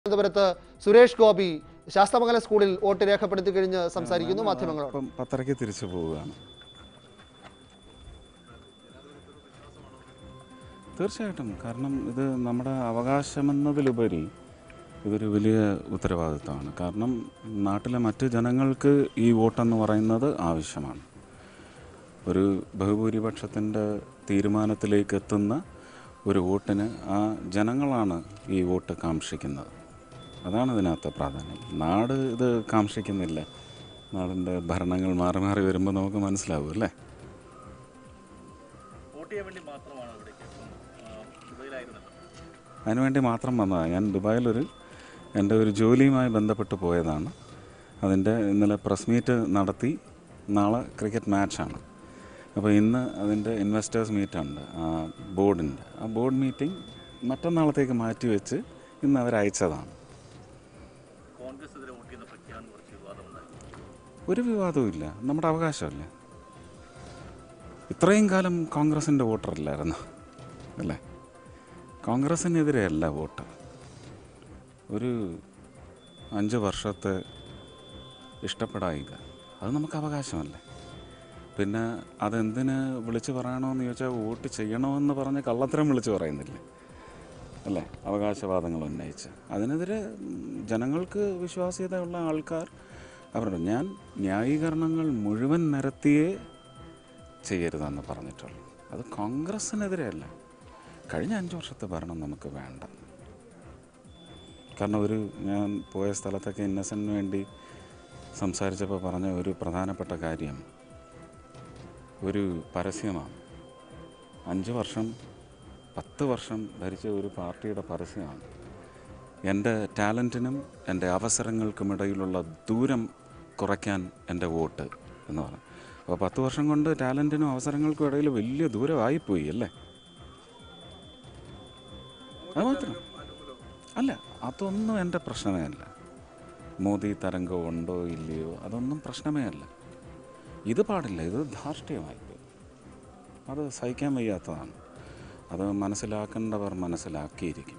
തിരുവനന്തപുരത്ത് സുരേഷ് ഗോപി ശാസ്തമംഗലം സ്കൂളിൽ വോട്ട് രേഖപ്പെടുത്തി കഴിഞ്ഞ് സംസാരിക്കുന്നു മാധ്യമങ്ങളോട് ഇപ്പം പത്തരയ്ക്ക് തിരിച്ചു പോവുകയാണ് തീർച്ചയായിട്ടും കാരണം ഇത് നമ്മുടെ അവകാശമെന്നതിലുപരി ഇതൊരു വലിയ ഉത്തരവാദിത്തമാണ് കാരണം നാട്ടിലെ മറ്റ് ജനങ്ങൾക്ക് ഈ വോട്ടെന്ന് പറയുന്നത് ആവശ്യമാണ് ഒരു ബഹുഭൂരിപക്ഷത്തിൻ്റെ തീരുമാനത്തിലേക്ക് എത്തുന്ന ഒരു വോട്ടിന് ആ ജനങ്ങളാണ് ഈ വോട്ട് കാക്ഷിക്കുന്നത് അതാണ് ഇതിനകത്ത് പ്രാധാന്യം നാട് ഇത് കാക്ഷിക്കുന്നില്ല നാടിൻ്റെ ഭരണങ്ങൾ മാറി മാറി വരുമ്പോൾ നമുക്ക് മനസ്സിലാവും അല്ലേ വോട്ട് ചെയ്യാൻ വേണ്ടി മാത്രമാണ് ഇവിടേക്ക് ഇപ്പം ആ, ദുബൈയിലായിരുന്നല്ലോ അതിനുവേണ്ടി മാത്രം വന്നതാണ് ഞാൻ ദുബായിലൊരു എൻ്റെ ഒരു ജോലിയുമായി ബന്ധപ്പെട്ട് പോയതാണ് അതിൻ്റെ ഇന്നലെ പ്രസ് മീറ്റ് നടത്തി നാളെ ക്രിക്കറ്റ് മാച്ചാണ് അപ്പോൾ ഇന്ന് അതിൻ്റെ ഇൻവെസ്റ്റേഴ്സ് മീറ്റുണ്ട് ആ ബോർഡിൻ്റെ ആ ബോർഡ് മീറ്റിംഗ് മറ്റന്നാളത്തേക്ക് മാറ്റി വെച്ച് ഇന്ന് അവർ അയച്ചതാണ് കോൺഗ്രസ് എതിരെ വോട്ട് ചെയ്യുന്ന പ്രഖ്യാപനം കുറച്ച് വിവാദമുണ്ടായി ഒരു വിവാദവും ഇല്ല നമ്മുടെ അവകാശമല്ലേ ഇത്രയും കാലം കോൺഗ്രസിൻ്റെ വോട്ടറല്ലായിരുന്നു അല്ലേ കോൺഗ്രസിനെതിരെയല്ല വോട്ട് ഒരു അഞ്ച് വർഷത്തെ ഇഷ്ടപ്പെടായിക അത് നമുക്ക് അവകാശമല്ലേ പിന്നെ അതെന്തിന് വിളിച്ച് പറയണമെന്ന് ചോദിച്ചാൽ വോട്ട് ചെയ്യണമെന്ന് പറഞ്ഞ് കള്ളത്തരം വിളിച്ച് പറയുന്നില്ലേ അല്ലേ അവകാശവാദങ്ങൾ ഉന്നയിച്ച് അതിനെതിരെ ഉം, ജനങ്ങൾക്ക് വിശ്വാസ്യതയുള്ള ആൾക്കാർ അവരുടെ ഞാൻ ന്യായീകരണങ്ങൾ മുഴുവൻ നിരത്തിയേ ചെയ്യരുതെന്ന് പറഞ്ഞിട്ടുള്ളൂ അത് കോൺഗ്രസ്സിനെതിരെയല്ല കഴിഞ്ഞ അഞ്ച് വർഷത്തെ ഭരണം നമുക്ക് വേണ്ട കാരണം ഒരു ഞാൻ പോയ സ്ഥലത്തൊക്കെ ഇന്നസെൻറ്റിന് വേണ്ടി സംസാരിച്ചപ്പോൾ പറഞ്ഞ ഒരു പ്രധാനപ്പെട്ട കാര്യം ഒരു പരസ്യമാണ് അഞ്ച് വർഷം പത്ത് വർഷം ഭരിച്ച ഒരു പാർട്ടിയുടെ പരസ്യമാണ് എൻ്റെ ടാലൻറ്റിനും എൻ്റെ അവസരങ്ങൾക്കുമിടയിലുള്ള ദൂരം കുറയ്ക്കാൻ എൻ്റെ വോട്ട് എന്ന് പറഞ്ഞു അപ്പോൾ പത്ത് വർഷം കൊണ്ട് ടാലൻറ്റിനും അവസരങ്ങൾക്കും ഇടയിൽ വലിയ ദൂരമായിപ്പോയി അല്ലേ അത് മാത്രം അല്ല അതൊന്നും എൻ്റെ പ്രശ്നമേ അല്ല മോദി തരംഗം ഉണ്ടോ ഇല്ലയോ അതൊന്നും പ്രശ്നമേ അല്ല ഇത് പാടില്ല ഇത് ധാർഷ്ട്യമായിപ്പോയി അത് സഹിക്കാൻ വയ്യാത്തതാണ് അത് മനസ്സിലാക്കേണ്ടവർ മനസ്സിലാക്കിയിരിക്കും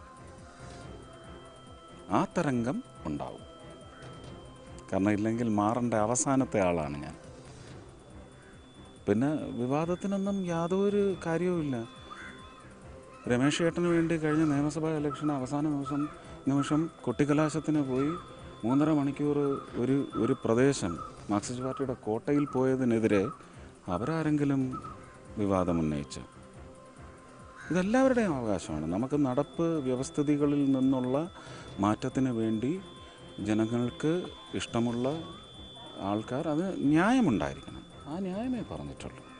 ആ തരംഗം ഉണ്ടാവും കാരണം ഇല്ലെങ്കിൽ മാറേണ്ട അവസാനത്തെ ആളാണ് ഞാൻ പിന്നെ വിവാദത്തിനൊന്നും യാതൊരു കാര്യവുമില്ല രമേശ് ചേട്ടന് വേണ്ടി കഴിഞ്ഞ നിയമസഭാ ഇലക്ഷൻ അവസാന നിമിഷം നിമിഷം കൊട്ടിക്കലാശത്തിന് പോയി മൂന്നര മണിക്കൂർ ഒരു ഒരു പ്രദേശം മാർക്സിസ്റ്റ് പാർട്ടിയുടെ കോട്ടയിൽ പോയതിനെതിരെ അവരാരെങ്കിലും വിവാദം ഉന്നയിച്ചു ഇതെല്ലാവരുടെയും അവകാശമാണ് നമുക്ക് നടപ്പ് വ്യവസ്ഥിതികളിൽ നിന്നുള്ള മാറ്റത്തിന് വേണ്ടി ജനങ്ങൾക്ക് ഇഷ്ടമുള്ള ആൾക്കാർ അത് ന്യായമുണ്ടായിരിക്കണം ആ ന്യായമേ പറഞ്ഞിട്ടുള്ളൂ